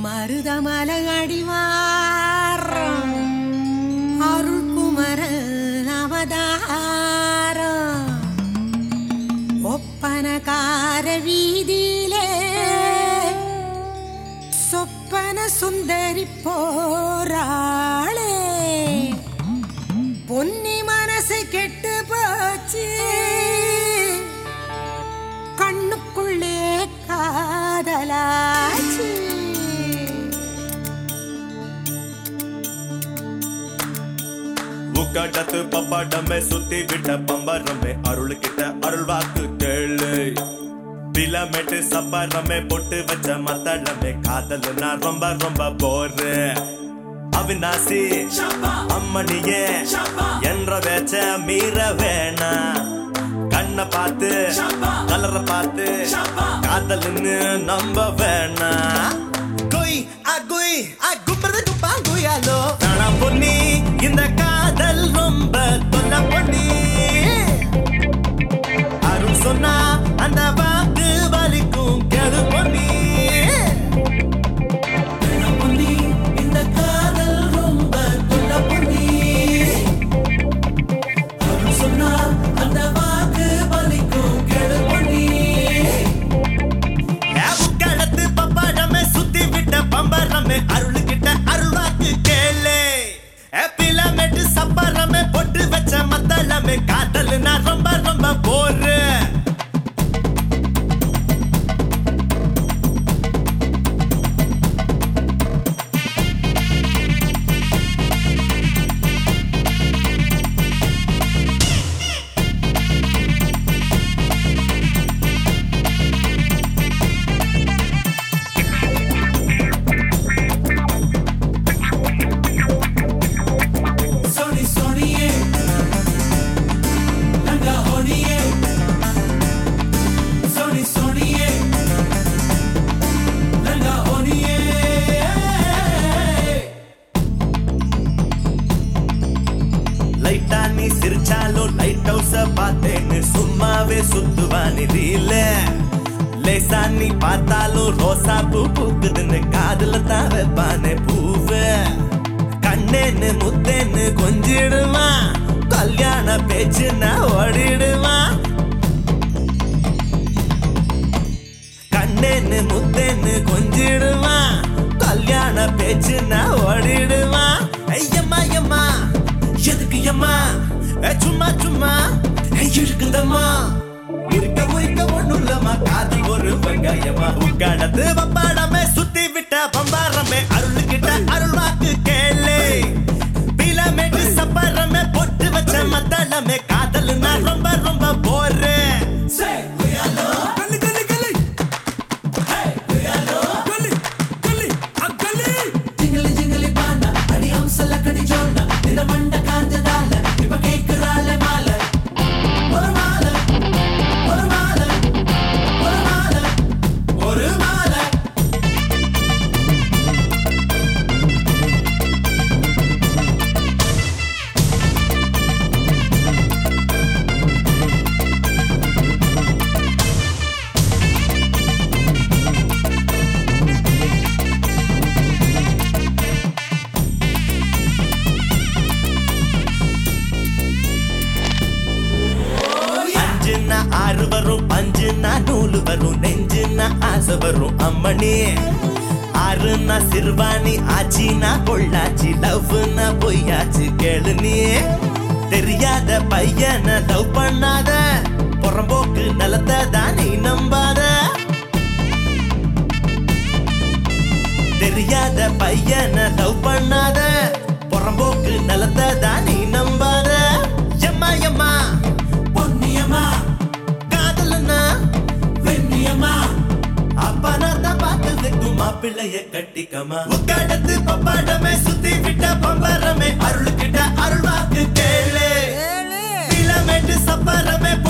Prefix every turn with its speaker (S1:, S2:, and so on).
S1: மருதமல அடிவாரம் அருள்குமர அவதாரம் ஒப்பனகார வீதியிலே சொப்பன சுந்தரி போராளே பொன்னி மனசு கெட்டு போச்சு கண்ணுக்குள்ளே காதலாச்சு
S2: உக்காட்டத்து பப்பாட்டமே சுத்தி விட்ட பம்பரமே அருள் கிட்ட அருள் வாக்கு கேளு பிலமெட்டு சப்பரமே பொட்டு வச்ச மத்தளமே காதல் நான் ரொம்ப ரொம்ப போரு அவினாசி அம்மணியே என்ற வேச்ச மீற வேணா கண்ணை பார்த்து கலரை பார்த்து காதல்னு நம்ப வேணா குய் அ குய் அ கும்பறது குப்பா குயாலோ தானா பொன்னி இந்த காதல் ரொம்ப தொல்ல பொன்னி அருள் சொன்னா அந்த வாக்கு வலிக்கும் கேளு பொன்னி தானா பொன்னி, இந்த காதல் ரொம்ப தொல்ல பொன்னி. அருள் சொன்னா அந்த வாக்கு வலிக்கும் கேளு பொன்னி. ஏவுக்களத்து பப்பாடமே சுத்தி விட்ட பம்பரமே அருள்கிட்ட அருள்வாக்கு கேளு பிலமெட்டு சப்பரமே பொட்டு வச்ச மத்தளமே காதல் நான் ரொம்ப ரொம்ப bore
S3: Sony Sony Nanga Honi Sony Sony Nanga Honi
S2: லைட்டா நீ சிரிச்சாலும் லைட் ஹவுஸ பார்த்தேன்னு சும்மாவே சுத்துவானி ரீல லேசா நீ பார்த்தாலும் ரோசா பூ பூக்குதுன்னு காதுல தான் வைப்பானே பூவ கண்ணேன்னு முத்தேன்னு கொஞ்சிடுமா கல்யாண பேச்சுன்னா ஓடிடுமா கண்ணேன்னு முத்தேன்னு கொஞ்சிடுமா கல்யாண பேச்சுன்னா ஓடிடுமா ஐயம்மா ஐயம்மா எதுக்கு அம்மா ஏ, சும்மா சும்மா ஏ, இருக்குதம்மா இருக்க உரிக்க ஒண்ணுல்லம்மா காதில் ஒரு வெங்காயமா உட்காடத்து பப்பாடமே சுத்தி விட்ட பம்பாரமே அருள் கிட்ட அருள் வாக்கு கேளு பிலமேட்டு சப்பரமே பொட்டு வச்ச மத்தளமே காதல் நான் ரொம்ப ரொம்ப போறேன்
S3: Say we are love Gully gully gully Hey we are love Gully gully a gully Jingly jingly bana Adi hamsala kadi jonna Nida manda kanjadala Ipa kekurale mala ஒரு மாலை ஒரு மாலை ஒரு மாலை ஒரு மாலை
S2: அஞ்சுன்னா ஆறு வரும் பஞ்சுன்னா நூலு வரும் நெஞ்சுன்னா ஆசை வரும் அம்மணி ஆறுனா சிறுவாணி ஆச்சினா பொள்ளாச்சி லவ்னா பொய்யாச்சு கேளு நீ தெரியாத பையனை லவ் பண்ணாத புறம்போக்கு நிலத்தை தான் நீ நம்பாத தெரியாத பையனை லவ் பண்ணாத புறம்போக்கு நிலத்தை தான் நீ நம்பாத எம்மா எம்மா
S3: பொன்னியம்மா
S2: காதலன்னா
S3: வெண்ணியம்மா
S2: அப்பா நான் தான் பார்த்ததுக்கு மாப்பிள்ளைய கட்டிக்கமா உக்காடத்து பப்பாடமே சுத்தி விட்ட பம்பரமே அருள் கிட்ட அருள் வாக்கு கேளு கிலோமீட்டர் சப்பரமே